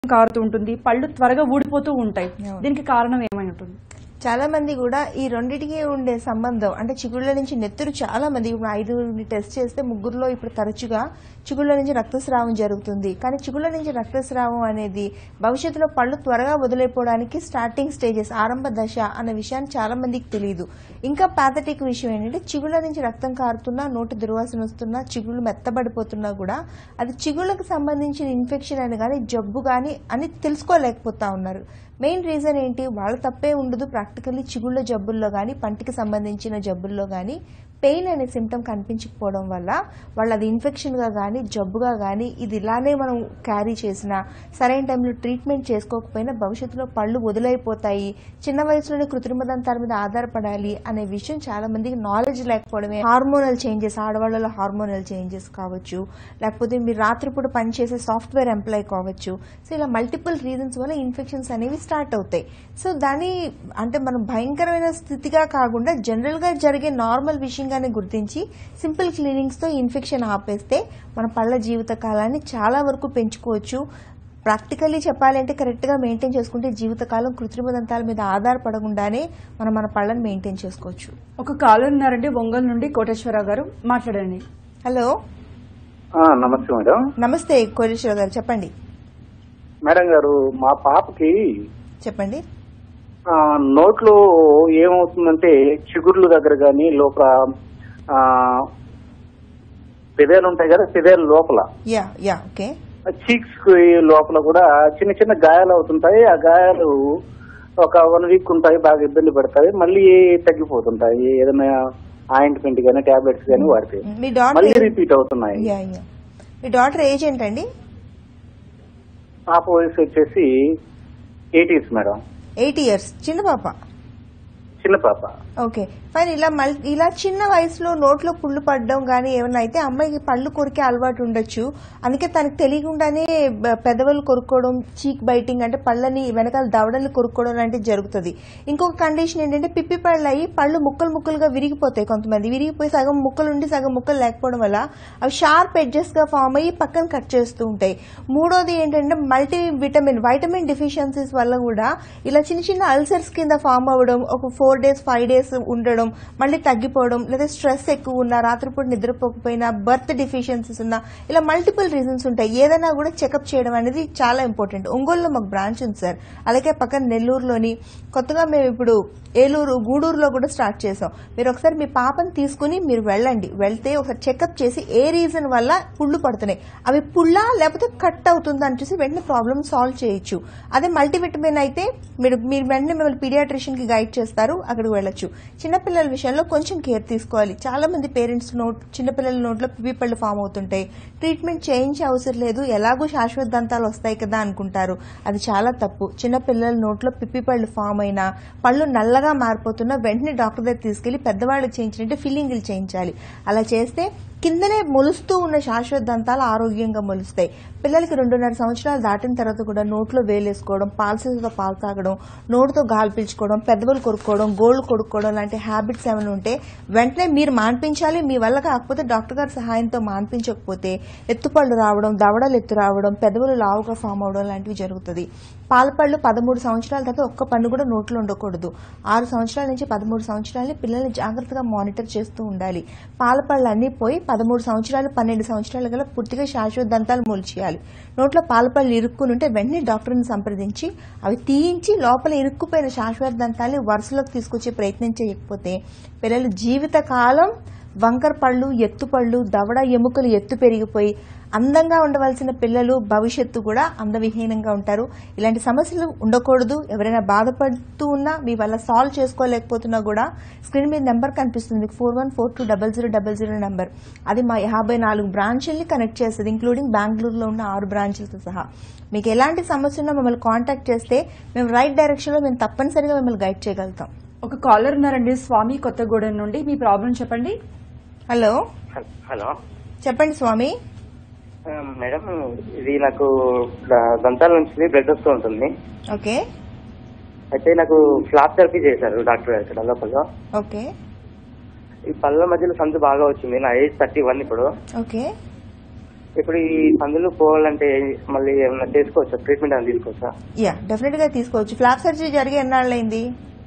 కారుతూ ఉంటుంది పళ్ళు త్వరగా ఊడిపోతూ ఉంటాయి అవును. దీనికి కారణం ఏమై ఉంటుంది చాలా మంది కూడా ఈ రెండిటికి ఉండే సంబంధం అంటే చిగుళ్ళ నుంచి నెత్తురు చాలా మంది ఇప్పుడు ఐదుగురిని టెస్ట్ చేస్తే ముగ్గురులో ఇప్పుడు తరచుగా చిగుళ్ళ నుంచి రక్తస్రావం జరుగుతుంది కానీ చిగుళ్ళ నుంచి రక్తస్రావం అనేది భవిష్యత్తులో పళ్ళు త్వరగా వదిలేపోవడానికి స్టార్టింగ్ స్టేజెస్ ఆరంభ దశ అనే విషయాన్ని చాలా మందికి తెలియదు ఇంకా పాథటిక్ విషయం ఏంటంటే చిగుళ్ళ నుంచి రక్తం కారుతున్నా నోటి దుర్వాసన వస్తున్నా చిగుళ్ళు మెత్తబడిపోతున్నా కూడా అది చిగుళ్ళకు సంబంధించిన ఇన్ఫెక్షన్ అని కానీ జబ్బు కానీ అని తెలుసుకోలేకపోతా ఉన్నారు మెయిన్ రీజన్ ఏంటి వాళ్ళ తప్పే ఉండదు ప్రాక్టికల్లీ చిగుళ్ళ జబ్బుల్లో కానీ పంటికి సంబంధించిన జబ్బుల్లో కానీ పెయిన్ అనే సిమ్టమ్ కనిపించకపోవడం వల్ల వాళ్ళు అది ఇన్ఫెక్షన్గా కానీ జబ్బుగా కానీ ఇది ఇలానే మనం క్యారీ చేసినా సరైన టైంలో ట్రీట్మెంట్ చేసుకోకపోయినా భవిష్యత్తులో పళ్ళు వదిలైపోతాయి చిన్న వయసులోనే కృత్రిమ దంతాల మీద ఆధారపడాలి అనే విషయం చాలా మందికి నాలెడ్జ్ లేకపోవడమే హార్మోనల్ చేంజెస్ ఆడవాళ్ళలో హార్మోనల్ చేంజెస్ కావచ్చు లేకపోతే మీరు రాత్రిపూట పనిచేసే సాఫ్ట్వేర్ ఎంప్లాయ్ కావచ్చు సో ఇలా మల్టిపుల్ రీజన్స్ వల్ల ఇన్ఫెక్షన్స్ అనేవి స్టార్ట్ అవుతాయి సో దాని అంటే మనం భయంకరమైన స్థితిగా కాకుండా జనరల్ గా జరిగే నార్మల్ విషయంగానే గుర్తించి సింపుల్ క్లీనింగ్స్ తో ఇన్ఫెక్షన్ ఆపేస్తే మన పళ్ళ జీవిత కాలాన్ని చాలా వరకు పెంచుకోవచ్చు ప్రాక్టికల్లీ చెప్పాలంటే కరెక్ట్ గా మెయింటైన్ చేసుకుంటే జీవితకాలం కృత్రిమ దంతాల మీద ఆధారపడకుండానే మనం మన పళ్ళని మెయింటైన్ చేసుకోవచ్చు ఒక కాలర్ ఉన్నారండి ఒంగోలు నుండి కోటేశ్వరరావు గారు మాట్లాడండి హలో ఆ, నమస్తే మేడం నమస్తే కోటేశ్వర గారు చెప్పండి మేడం గారు మా పాపకి చెప్పండి ఆ, నోట్లో ఏమవుతుందంటే చిగుర్లు దగ్గర కానీ లోపల ఆ, పెదేలు ఉంటాయి కదా పెదేలు లోపల యా యా ఓకే చీక్స్ లోపల కూడా చిన్న చిన్న గాయాలు అవుతుంటాయి ఆ గాయాలు ఒక వన్ వీక్ ఉంటాయి బాగా ఇబ్బంది పడతాయి మళ్ళీ తగ్గిపోతుంటాయి ఏదైనా ఆయింట్మెంట్ కానీ టాబ్లెట్స్ కానీ వాడితే మీ డాటర్ మళ్ళీ రిపీట్ అవుతున్నాయి యా యా మీ డాటర్ ఏజ్ ఏంటండి పాప వయసు వచ్చేసి ఎయిటీస్ మేడం ఎయిట్ ఇయర్స్ చిన్న పాప చిన్న పాప ఓకే ఫైన్ ఇలా మల్ ఇలా చిన్న వయసులో నోట్లో పుళ్ళు పడడం కానీ ఏమైనా అయితే అమ్మాయికి పళ్ళు కొరికే అలవాటు ఉండొచ్చు అందుకే తనకు తెలియకుండానే బ- పెదవులు కొరుక్కోవడం చీక్ బైటింగ్ అంటే పళ్ళని వెనకాల దవడలు కొరుక్కోవడం లాంటివి జరుగుతుంది ఇంకొక కండిషన్ ఏంటంటే పిప్పి పళ్ళు అయ్యి పళ్ళు ముక్కలు ముక్కలుగా విరిగిపోతాయి కొంతమంది విరిగిపోయి సగం ముక్కలు ఉండి సగం ముక్కలు లేకపోవడం వల్ల అవి షార్ప్ ఎడ్జెస్ గా ఫామ్ అయ్యి పక్కన కట్ చేస్తూ ఉంటాయి మూడోది ఏంటంటే మల్టీ విటమిన్ వైటమిన్ డిఫిషియన్సీస్ వల్ల కూడా ఇలా చిన్న చిన్న అల్సర్స్ కింద ఫామ్ అవ్వడం ఒక ఫోర్ డేస్ ఫైవ్ డేస్ ఉండడం మళ్ళీ తగ్గిపోవడం లేదా స్ట్రెస్ ఎక్కువ ఉన్నా రాత్రిపూట నిద్రపోకపోయినా బర్త్ డిఫిషియన్సీస్ ఉన్నా ఇలా మల్టిపుల్ రీజన్స్ ఉంటాయి ఏదైనా కూడా చెకప్ చేయడం అనేది చాలా ఇంపార్టెంట్ ఒంగోలులో మాకు బ్రాంచ్ ఉంది సార్ అలాగే పక్కన నెల్లూరులోని కొత్తగా మేము ఇప్పుడు ఏలూరు గూడూరులో కూడా స్టార్ట్ చేసాం మీరు ఒకసారి మీ పాపని తీసుకుని మీరు వెళ్ళండి వెళ్తే ఒకసారి చెకప్ చేసి ఏ రీజన్ వల్ల పుళ్ళు పడుతున్నాయి అవి పుళ్ళా లేకపోతే కట్ అవుతుందా అని చూసి వెంటనే ప్రాబ్లమ్ సాల్వ్ చేయొచ్చు అదే మల్టీవిటమిన్ అయితే మీరు మీరు వెంటనే మిమ్మల్ని పీడియాట్రిషియన్ కి గైడ్ చేస్తారు అక్కడికి వెళ్ళొచ్చు చిన్నపిల్లల విషయంలో కొంచెం కేర్ తీసుకోవాలి చాలా మంది పేరెంట్స్ నోట్ చిన్నపిల్లల నోట్లో పిపి పళ్ళు ఫామ్ అవుతుంటాయి ట్రీట్మెంట్ చేయించే అవసరం లేదు ఎలాగో శాశ్వత దంతాలు వస్తాయి కదా అనుకుంటారు అది చాలా తప్పు చిన్నపిల్లల నోట్లో పిప్పి పళ్ళు ఫామ్ అయినా పళ్ళు నల్లగా మారిపోతున్నా వెంటనే డాక్టర్ దగ్గర తీసుకెళ్లి పెద్దవాళ్ళకి చేయించినట్టు ఫిల్లింగ్లు చేయించాలి అలా చేస్తే కిందనే మొలుస్తూ ఉన్న శాశ్వత దంతాలు ఆరోగ్యంగా మొలుస్తాయి పిల్లలకి రెండున్నర సంవత్సరాలు దాటిన తర్వాత కూడా నోట్లో వేలేసుకోవడం పాలసీతో పాలు తాగడం నోటితో గాలి పీల్చుకోవడం పెద్దవులు కొరుక్కోవడం గోళ్లు కొడుక్కోవడం లాంటి హ్యాబిట్స్ ఏమైనా ఉంటే వెంటనే మీరు మాన్పించాలి మీ వల్ల కాకపోతే డాక్టర్ గారి సహాయంతో మాన్పించకపోతే ఎత్తుపళ్ళు రావడం దవడలు ఎత్తు రావడం పెదవులు లావుగా ఫామ్ అవడం లాంటివి జరుగుతుంది పాలపళ్ళు పదమూడు సంవత్సరాల తర్వాత ఒక్క పన్ను కూడా నోట్లో ఉండకూడదు ఆరు సంవత్సరాల నుంచి పదమూడు సంవత్సరాలని పిల్లల్ని జాగ్రత్తగా మానిటర్ చేస్తూ ఉండాలి పాలపళ్ళు అన్నీ పోయి పదమూడు సంవత్సరాలు పన్నెండు సంవత్సరాల గల పూర్తిగా శాశ్వత దంతాలు మొలిచేయాలి నోట్లో పాలపళ్ళు ఇరుక్కుని ఉంటే వెంటనే డాక్టర్ని సంప్రదించి అవి తీయించి లోపల ఇరుక్కుపోయిన శాశ్వత దంతాన్ని వరుసలోకి తీసుకొచ్చే ప్రయత్నం చేయకపోతే పిల్లలు జీవితకాలం వంకర పళ్ళు ఎత్తు పళ్ళు దవడ ఎముకలు ఎత్తు పెరిగిపోయి అందంగా ఉండవలసిన పిల్లలు భవిష్యత్తు కూడా అందవిహీనంగా ఉంటారు ఇలాంటి సమస్యలు ఉండకూడదు ఎవరైనా బాధపడుతూ ఉన్నా మీ వల్ల సాల్వ్ చేసుకోలేకపోతున్నా కూడా స్క్రీన్ మీద నెంబర్ కనిపిస్తుంది మీకు four one four two double zero double zero number అది మా యాభై నాలుగు బ్రాంచుల్ని కనెక్ట్ చేస్తుంది ఇంక్లూడింగ్ బెంగళూరులో ఉన్న ఆరు బ్రాంచులతో సహా మీకు ఎలాంటి సమస్య ఉన్నా మమ్మల్ని కాంటాక్ట్ చేస్తే మేము రైట్ డైరెక్షన్లో మేము తప్పనిసరిగా మిమ్మల్ని గైడ్ చేయగలుగుతాం ఒక కాలర్ ఉన్నారండి స్వామి కొత్తగూడెం నుండి మీ ప్రాబ్లం చెప్పండి హలో హలో చెప్పండి స్వామి ఆ, మేడం ఇది నాకు ద- దంతాల నుంచి బ్లడ్ వస్తూ ఉంటుంది ఓకే అయితే నాకు ఫ్లాప్ థెరపీ చేశారు డాక్టర్ గారు ఇక్కడ లోపల ఓకే ఈ పళ్ళ మధ్యలో సందు బాగా వచ్చింది నా ఏజ్ థర్టీ వన్ ఇప్పుడు ఓకే ఇప్పుడు ఈ సందులు పోవాలంటే మళ్ళీ ఏమన్నా చేసుకోవచ్చా ట్రీట్మెంట్ ఏమైనా తీసుకోవచ్చా యా డెఫినెట్ గా తీసుకోవచ్చు ఫ్లాప్ సర్జరీ జరిగి ఎన్నాళ్ళైంది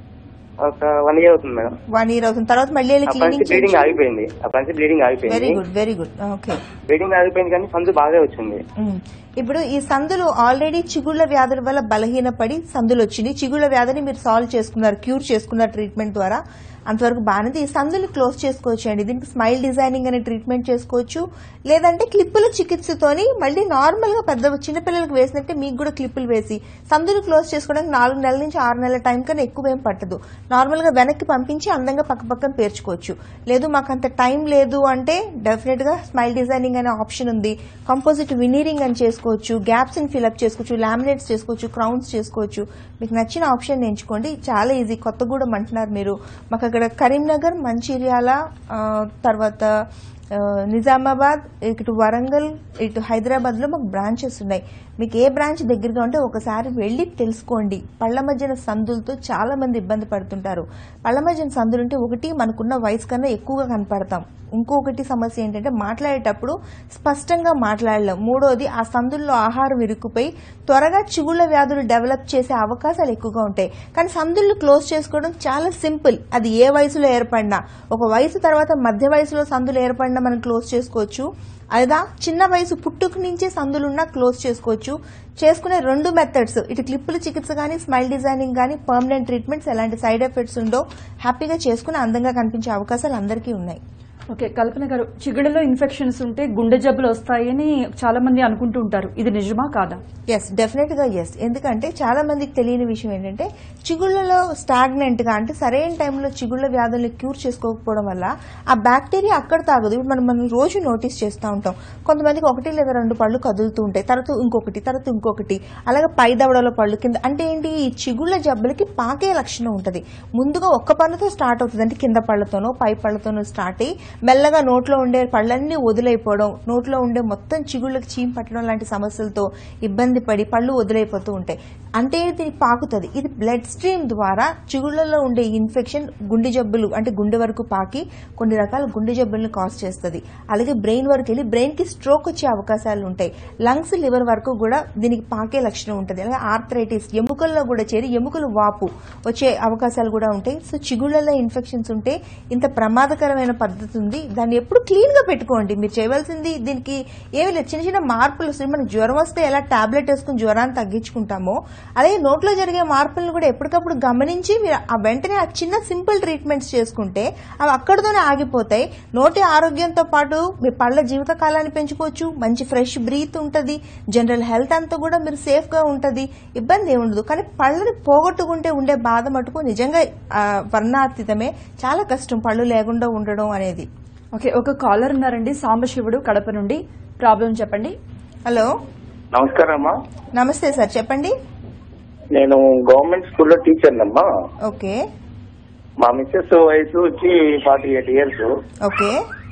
ఒక వన్ ఇయర్ అవుతుంది మేడం వన్ ఇయర్ అవుతుంది తర్వాత మళ్ళీ వెళ్ళి అప్పటి నుంచి క్లీనింగ్ బ్లీడింగ్ ఆగిపోయింది అప్పటి నుంచి బ్లీడింగ్ వెరీ ఆగిపోయింది good very good okay bleeding ఆగిపోయింది కానీ సందు బాగా వచ్చింది ఉమ్. ఇప్పుడు ఈ సందులు ఆల్రెడీ చిగుళ్ళ వ్యాధుల వల్ల బలహీనపడి సందులు వచ్చింది చిగుళ్ళ వ్యాధిని మీరు సాల్వ్ చేసుకున్నారు క్యూర్ చేసుకున్నారు ట్రీట్మెంట్ ద్వారా అంతవరకు బాగానే ఈ సందులు క్లోజ్ చేసుకోవచ్చు అండి దీనికి స్మైల్ డిజైనింగ్ అనే ట్రీట్మెంట్ చేసుకోవచ్చు లేదంటే క్లిప్పుల చికిత్సతోని మళ్ళీ నార్మల్ గా పెద్ద చిన్నపిల్లలకు వేసినట్టే మీకు కూడా క్లిప్పులు వేసి సందులు క్లోజ్ చేసుకోవడానికి నాలుగు నెలల నుంచి ఆరు నెలల టైం కన్నా ఎక్కువ ఏం పట్టదు నార్మల్ గా వెనక్కి పంపించి అందంగా పక్క పక్కన పేర్చుకోవచ్చు లేదు మాకు అంత టైం లేదు అంటే డెఫినెట్ గా స్మైల్ డిజైనింగ్ అనే ఆప్షన్ ఉంది కంపోజిట్ వినీరింగ్ అని చేసుకోవచ్చు గ్యాప్స్ ని ఫిల్అప్ చేసుకోవచ్చు లామినేట్స్ చేసుకోవచ్చు క్రౌన్స్ చేసుకోవచ్చు మీకు నచ్చిన ఆప్షన్ ఎంచుకోండి చాలా ఈజీ కొత్తగూడెం అంటున్నారు మీరు మాకు అక్కడ కరీంనగర్ మంచిర్యాల ఆ, తర్వాత ఆ, నిజామాబాద్ ఇటు వరంగల్ ఇటు హైదరాబాద్ లో మాకు బ్రాంచెస్ ఉన్నాయి మీకు ఏ బ్రాంచ్ దగ్గరగా ఉంటే ఒకసారి వెళ్ళి తెలుసుకోండి పళ్ళ మధ్యన సందులతో చాలా మంది ఇబ్బంది పడుతుంటారు పళ్ళ మధ్యన సందులుంటే ఒకటి మనకున్న వయసు కన్నా ఎక్కువగా కనపడతాం ఇంకొకటి సమస్య ఏంటంటే మాట్లాడేటప్పుడు స్పష్టంగా మాట్లాడలేం మూడోది ఆ సందుల్లో ఆహారం ఇరుక్కుపోయి త్వరగా చిగుళ్ళ వ్యాధులు డెవలప్ చేసే అవకాశాలు ఎక్కువగా ఉంటాయి కానీ సందుళ్ళు క్లోజ్ చేసుకోవడం చాలా సింపుల్ అది ఏ వయసులో ఏర్పడినా ఒక వయసు తర్వాత మధ్య వయసులో సందులు ఏర్పడినా మనం క్లోజ్ చేసుకోవచ్చు అదా చిన్న వయసు పుట్టుక నుంచే సందులున్నా క్లోజ్ చేసుకోవచ్చు చేసుకునే రెండు మెథడ్స్ ఇటు క్లిప్పుల చికిత్స కానీ స్మైల్ డిజైనింగ్ కానీ పర్మనెంట్ ట్రీట్మెంట్స్ ఎలాంటి సైడ్ ఎఫెక్ట్స్ ఉండో హ్యాపీగా చేసుకుని అందంగా కనిపించే అవకాశాలు అందరికీ ఉన్నాయి ఓకే కల్పన గారు చిగుళ్ళలో ఇన్ఫెక్షన్స్ ఉంటే గుండె జబ్బులు వస్తాయని చాలా మంది అనుకుంటూ ఉంటారు ఇది నిజమా కాదా ఎస్ డెఫినెట్ గా ఎస్ ఎందుకంటే చాలా మందికి తెలియని విషయం ఏంటంటే చిగుళ్ళలో స్టాగ్నెంట్ గా అంటే సరైన టైంలో చిగుళ్ళ వ్యాధుల్ని క్యూర్ చేసుకోకపోవడం వల్ల ఆ బ్యాక్టీరియా అక్కడ తాగదు ఇప్పుడు మనం మనం రోజు నోటీస్ చేస్తూ ఉంటాం కొంతమందికి ఒకటి లేదా రెండు పళ్ళు కదులుతూ ఉంటాయి తర్వాత ఇంకొకటి తర్వాత ఇంకొకటి అలాగే పై దవడలో పళ్ళు కింద అంటే ఏంటి ఈ చిగుళ్ళ జబ్బులకి పాకే లక్షణం ఉంటుంది ముందుగా ఒక్క పళ్ళతో స్టార్ట్ అవుతుంది అంటే కింద పళ్ళతోనో పై పళ్ళతోనో స్టార్ట్ అయ్యి మెల్లగా నోట్లో ఉండే పళ్ళన్నీ వదిలైపోవడం నోట్లో ఉండే మొత్తం చిగుళ్ళకి చీమ్ పట్టడం లాంటి సమస్యలతో ఇబ్బంది పడి పళ్ళు వదిలైపోతూ ఉంటాయి అంటే ఇది పాకుతుంది ఇది బ్లడ్ స్ట్రీమ్ ద్వారా చిగుళ్ళలో ఉండే ఇన్ఫెక్షన్ గుండె జబ్బులు అంటే గుండె వరకు పాకి కొన్ని రకాల గుండె జబ్బులను కాజ్ చేస్తుంది అలాగే బ్రెయిన్ వరకు వెళ్ళి బ్రెయిన్ కి స్ట్రోక్ వచ్చే అవకాశాలు ఉంటాయి లంగ్స్ లివర్ వరకు కూడా దీనికి పాకే లక్షణం ఉంటుంది అలాగే ఆర్థరైటిస్ ఎముకల్లో కూడా చేరి ఎముకలు వాపు వచ్చే అవకాశాలు కూడా ఉంటాయి సో చిగుళ్ళలో ఇన్ఫెక్షన్స్ ఉంటే ఇంత ప్రమాదకరమైన పద్ధతి ఉంది దాన్ని ఎప్పుడు క్లీన్ గా పెట్టుకోండి మీరు చేయవలసింది దీనికి ఏమి లేదు చిన్న చిన్న మార్పులు వస్తాయి మనకి జ్వరం వస్తే ఎలా టాబ్లెట్ వేసుకుని జ్వరాన్ని తగ్గించుకుంటామో అలాగే నోట్లో జరిగే మార్పులను కూడా ఎప్పటికప్పుడు గమనించి మీరు ఆ వెంటనే ఆ చిన్న సింపుల్ ట్రీట్మెంట్స్ చేసుకుంటే అవి అక్కడితోనే ఆగిపోతాయి నోటి ఆరోగ్యంతో పాటు మీ పళ్ళ జీవిత కాలాన్ని పెంచుకోవచ్చు మంచి ఫ్రెష్ బ్రీత్ ఉంటుంది జనరల్ హెల్త్ అంతా కూడా మీరు సేఫ్ గా ఉంటుంది ఇబ్బంది ఏమి ఉండదు కానీ పళ్ళని పోగొట్టుకుంటే ఉండే బాధ మటుకు నిజంగా ఆ, వర్ణాతీతమే చాలా కష్టం పళ్ళు లేకుండా ఉండడం అనేది ఓకే ఒక కాలర్ ఉన్నారండి సాంబశివుడు కడప నుండి ప్రాబ్లం చెప్పండి హలో నమస్కారం అమ్మా నమస్తే సార్ చెప్పండి నేను గవర్నమెంట్ స్కూల్లో టీచర్ అమ్మా ఓకే మా మిస్సెస్ వయసు వచ్చి ఫార్టీ ఎయిట్ ఇయర్స్ ఓకే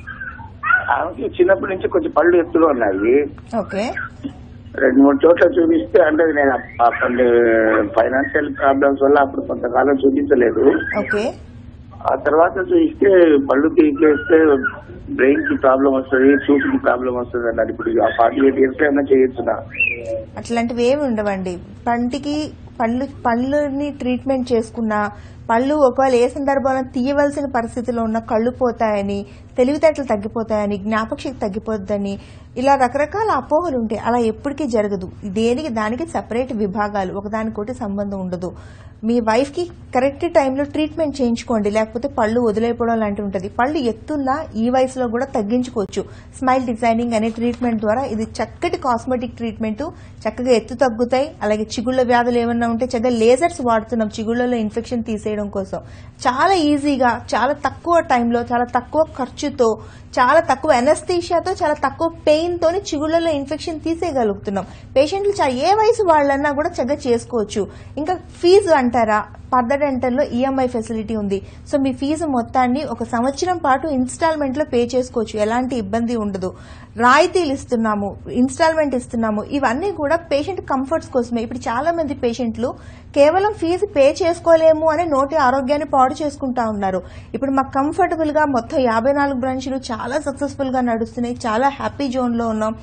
ఆమెకి చిన్నప్పటి నుంచి కొంచెం పళ్ళు ఎత్తుగా ఉన్నాయి ఓకే రెండు మూడు చోట్ల చూపిస్తే అంటే నేను ఆ కొన్ని ఫైనాన్షియల్ ప్రాబ్లమ్స్ వల్ల అప్పుడు కొంతకాలం చూపించలేదు ఓకే ఆ తర్వాత చూపిస్తే పళ్ళు తీసేస్తే బ్రెయిన్ కి ప్రాబ్లం వస్తుంది చూపుకి ప్రాబ్లం వస్తుంది అన్నారు ఇప్పుడు ఫార్టీ ఎయిట్ ఇయర్స్ ఏమైనా చేయొచ్చునా అట్లాంటివి ఏమి ఉండవండి పంటికి పళ్ళు పళ్ళుని ట్రీట్మెంట్ చేసుకున్నా పళ్ళు ఒకవేళ ఏ సందర్భంలో తీయవలసిన పరిస్థితిలో ఉన్న కళ్ళు పోతాయని తెలివితేటలు తగ్గిపోతాయని జ్ఞాపకశక్తి తగ్గిపోద్దని ఇలా రకరకాల అపోహలు ఉంటాయి అలా ఎప్పటికీ జరగదు దేనికి దానికి సపరేట్ విభాగాలు ఒకదానికోటి సంబంధం ఉండదు మీ వైఫ్ కి కరెక్ట్ టైంలో ట్రీట్మెంట్ చేయించుకోండి లేకపోతే పళ్ళు వదిలేయడం లాంటివి ఉంటుంది పళ్ళు ఎత్తున్నా ఈ వయసులో కూడా తగ్గించుకోవచ్చు స్మైల్ డిజైనింగ్ అనే ట్రీట్మెంట్ ద్వారా ఇది చక్కటి కాస్మెటిక్ ట్రీట్మెంట్ చక్కగా ఎత్తు తగ్గుతాయి అలాగే చిగుళ్ళ వ్యాధులు ఏమన్నా ఉంటే చక్కగా లేజర్స్ వాడుతున్నాం చిగుళ్ళలో ఇన్ఫెక్షన్ తీసేయడం కోసం చాలా ఈజీగా చాలా తక్కువ టైంలో చాలా తక్కువ ఖర్చుతో చాలా తక్కువ ఎనస్థీషియాతో చాలా తక్కువ పెయిన్ తోని చిగుళ్ళలో ఇన్ఫెక్షన్ తీసేయగలుగుతున్నాం పేషెంట్లు చా- ఏ వయసు వాళ్ళన్నా కూడా చక్కగా చేసుకోవచ్చు ఇంకా ఫీజు అంటారా పర్ద డెంటల్లో ఈఎంఐ ఫెసిలిటీ ఉంది సో మీ ఫీజు మొత్తాన్ని ఒక సంవత్సరం పాటు ఇన్స్టాల్మెంట్ లో పే చేసుకోవచ్చు ఎలాంటి ఇబ్బంది ఉండదు రాయితీలు ఇస్తున్నాము ఇన్స్టాల్మెంట్ ఇస్తున్నాము ఇవన్నీ కూడా పేషెంట్ కంఫర్ట్స్ కోసమే ఇప్పుడు చాలా మంది పేషెంట్లు కేవలం ఫీజు పే చేసుకోలేము అనే నోటి ఆరోగ్యాన్ని పాడు చేసుకుంటా ఉన్నారు ఇప్పుడు మాకు కంఫర్టబుల్ గా మొత్తం యాభై నాలుగు బ్రాంచ్లు చాలా సక్సెస్ఫుల్ గా నడుస్తున్నాయి చాలా హ్యాపీ జోన్ లో ఉన్నాం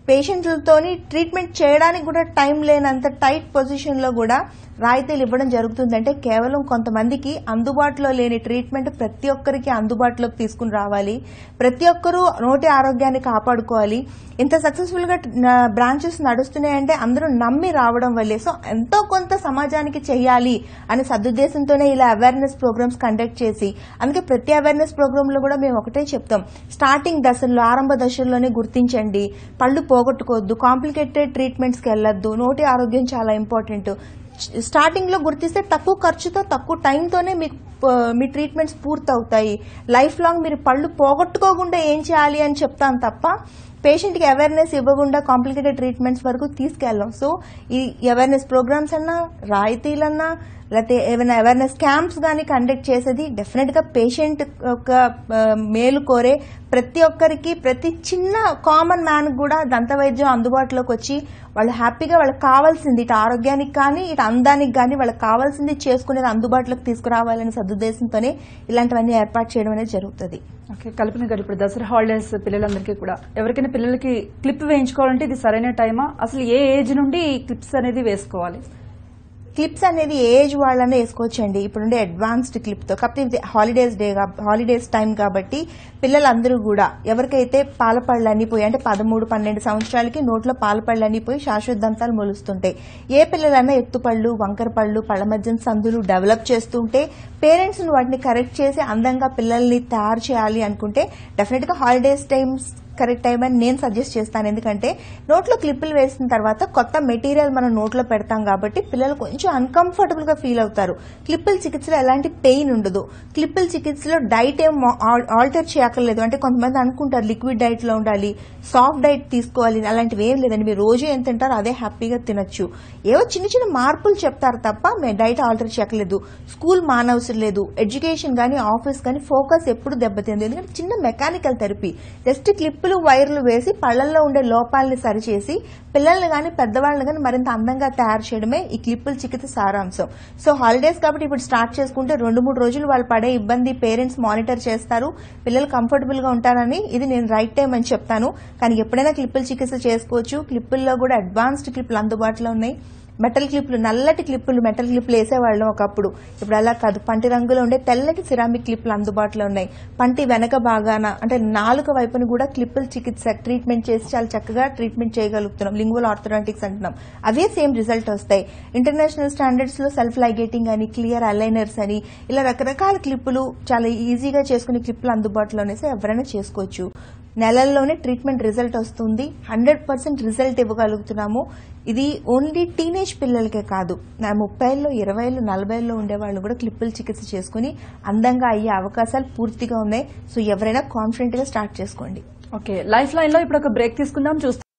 పేషెంట్లతోని ట్రీట్మెంట్ చేయడానికి కూడా టైం లేనంత టైట్ పొజిషన్ లో కూడా రాయితీలు ఇవ్వడం జరుగుతుందంటే కేవలం కొంతమందికి అందుబాటులో లేని ట్రీట్మెంట్ ప్రతి ఒక్కరికి అందుబాటులోకి తీసుకుని రావాలి ప్రతి ఒక్కరూ నోటి ఆరోగ్యాన్ని కాపాడుకోవాలి ఇంత సక్సెస్ఫుల్ గా బ్రాంచెస్ నడుస్తున్నాయంటే అందరూ నమ్మి రావడం వల్లే సో ఎంతో కొంత సమాజానికి చెయ్యాలి అనే సదుద్దేశంతోనే ఇలా అవేర్నెస్ ప్రోగ్రామ్స్ కండక్ట్ చేసి అందుకే ప్రతి అవేర్నెస్ ప్రోగ్రామ్ లో కూడా మేము ఒకటే చెప్తాం స్టార్టింగ్ దశల్లో ఆరంభ దశల్లోనే గుర్తించండి పళ్ళు పోగొట్టుకోవద్దు కాంప్లికేటెడ్ ట్రీట్మెంట్స్ కి వెళ్ళొద్దు నోటి ఆరోగ్యం చాలా ఇంపార్టెంట్ స్టార్టింగ్ లో గుర్తిస్తే తక్కువ ఖర్చుతో తక్కువ టైంతోనే మీకు ఆ, మీ ట్రీట్మెంట్స్ పూర్తవుతాయి లైఫ్ లాంగ్ మీరు పళ్ళు పోగొట్టుకోకుండా ఏం చేయాలి అని చెప్తాను తప్ప పేషెంట్కి అవేర్నెస్ ఇవ్వకుండా కాంప్లికేటెడ్ ట్రీట్మెంట్స్ వరకు తీసుకెళ్ళాం సో ఈ అవేర్నెస్ ప్రోగ్రామ్స్ అన్నా రాయితీలన్నా లేకపోతే ఏమైనా అవేర్నెస్ క్యాంప్స్ కానీ కండక్ట్ చేసేది డెఫినెట్గా పేషెంట్ యొక్క ఆ, మేలు కోరే ప్రతి ఒక్కరికి ప్రతి చిన్న కామన్ మ్యాన్ కూడా దంత వైద్యం అందుబాటులోకి వచ్చి వాళ్ళు హ్యాపీగా వాళ్ళకి కావాల్సింది ఇటు ఆరోగ్యానికి కానీ ఇటు అందానికి కానీ వాళ్ళకి కావాల్సింది చేసుకునేది అందుబాటులోకి తీసుకురావాలనే సదుద్దేశంతోనే ఇలాంటివన్నీ ఏర్పాటు చేయడం అనేది జరుగుతుంది ఓకే కల్పన గారు ఇప్పుడు దసరా హాలిడేస్ పిల్లలందరికీ కూడా ఎవరికైనా పిల్లలకి క్లిప్ వేయించుకోవాలంటే ఇది సరైన టైమా అసలు ఏ ఏజ్ నుండి ఈ క్లిప్స్ అనేది వేసుకోవాలి క్లిప్స్ అనేది ఏ ఏజ్ వాళ్ళనే వేసుకోవచ్చండి ఇప్పుడుండే అడ్వాన్స్డ్ క్లిప్ తో కాకపోతే ఇది హాలిడేస్ డే హాలిడేస్ టైం కాబట్టి పిల్లలందరూ కూడా ఎవరికైతే పాల పళ్ళు అన్ని పోయి అంటే పదమూడు పన్నెండు సంవత్సరాలకి నోట్లో పాల పళ్ళు అన్ని పోయి శాశ్వత దంతాలు మొలుస్తుంటాయి ఏ పిల్లలన్నా ఎత్తుపళ్ళు వంకర పళ్ళు పళ్ళ మధ్య సందులు డెవలప్ చేస్తుంటే పేరెంట్స్ వాటిని కరెక్ట్ చేసి అందంగా పిల్లల్ని తయారు చేయాలి అనుకుంటే డెఫినెట్ గా హాలిడేస్ టైమ్స్ కరెక్ట్ టైం అని నేను సజెస్ట్ చేస్తాను ఎందుకంటే నోట్లో క్లిప్పులు వేసిన తర్వాత కొత్త మెటీరియల్ మనం నోట్లో పెడతాం కాబట్టి పిల్లలు కొంచెం అన్కంఫర్టబుల్ గా ఫీల్ అవుతారు క్లిప్పుల చికిత్సలో ఎలాంటి పెయిన్ ఉండదు క్లిప్పుల చికిత్సలో డైట్ ఏం ఆల్టర్ చేయక్కర్లేదు అంటే కొంతమంది అనుకుంటారు లిక్విడ్ డైట్ లో ఉండాలి సాఫ్ట్ డైట్ తీసుకోవాలి అలాంటివి ఏం లేదండి మీరు రోజు ఏం తింటారో అదే హ్యాపీగా తినొచ్చు ఏవో చిన్న చిన్న మార్పులు చెప్తారు తప్ప మేము డైట్ ఆల్టర్ చేయక్కర్లేదు స్కూల్ మానవసరం లేదు ఎడ్యుకేషన్ కానీ ఆఫీస్ కానీ ఫోకస్ ఎప్పుడు దెబ్బతింది ఎందుకంటే చిన్న మెకానికల్ థెరపీ జస్ట్ క్లిప్పులు వైర్లు వేసి పళ్ళల్లో ఉండే లోపాలని సరిచేసి పిల్లల్ని కానీ పెద్దవాళ్ళని కానీ మరింత అందంగా తయారు చేయడమే ఈ క్లిప్పుల చికిత్స సారాంశం సో హాలిడేస్ కాబట్టి ఇప్పుడు స్టార్ట్ చేసుకుంటే రెండు మూడు రోజులు వాళ్ళు పడే ఇబ్బంది పేరెంట్స్ మానిటర్ చేస్తారు పిల్లలు కంఫర్టబుల్ గా ఉంటారని ఇది నేను రైట్ టైం అని చెప్తాను కానీ ఎప్పుడైనా క్లిప్పుల చికిత్స చేసుకోవచ్చు క్లిప్పుల్లో కూడా అడ్వాన్స్డ్ క్లిప్పులు అందుబాటులో ఉన్నాయి మెటల్ క్లిప్లు నల్లటి క్లిప్పులు మెటల్ క్లిప్లు వేసేవాళ్ళం ఒకప్పుడు ఇప్పుడు అలా కాదు పంటి రంగులో ఉండే తెల్లటి సిరామిక్ క్లిప్లు అందుబాటులో ఉన్నాయి పంటి వెనక భాగాన అంటే నాలుక వైపున కూడా క్లిప్పుల చికిత్స ట్రీట్మెంట్ చేసి చాలా చక్కగా ట్రీట్మెంట్ చేయగలుగుతున్నాం లింగువల్ ఆర్థోడాంటిక్స్ అంటున్నాం అవే సేమ్ రిజల్ట్ వస్తాయి ఇంటర్నేషనల్ స్టాండర్డ్స్ లో సెల్ఫ్ లైగేటింగ్ అని క్లియర్ అలైనర్స్ అని ఇలా రకరకాల క్లిప్పులు చాలా ఈజీగా చేసుకునే క్లిప్పులు అందుబాటులో ఉన్నాయి సో ఎవరైనా చేసుకోవచ్చు నెలల్లోనే ట్రీట్మెంట్ రిజల్ట్ వస్తుంది హండ్రెడ్ పర్సెంట్ రిజల్ట్ ఇవ్వగలుగుతున్నాము ఇది ఓన్లీ టీనేజ్ పిల్లలకే కాదు నా ముప్పైలో ఇరవైలో నలభైలో ఉండే వాళ్ళు కూడా క్లిప్పుల చికిత్స చేసుకుని అందంగా అయ్యే అవకాశాలు పూర్తిగా ఉన్నాయి సో ఎవరైనా కాన్ఫిడెంట్ గా స్టార్ట్ చేసుకోండి ఓకే లైఫ్ లైన్ లో ఇప్పుడు ఒక బ్రేక్ తీసుకుందాం చూస్తాం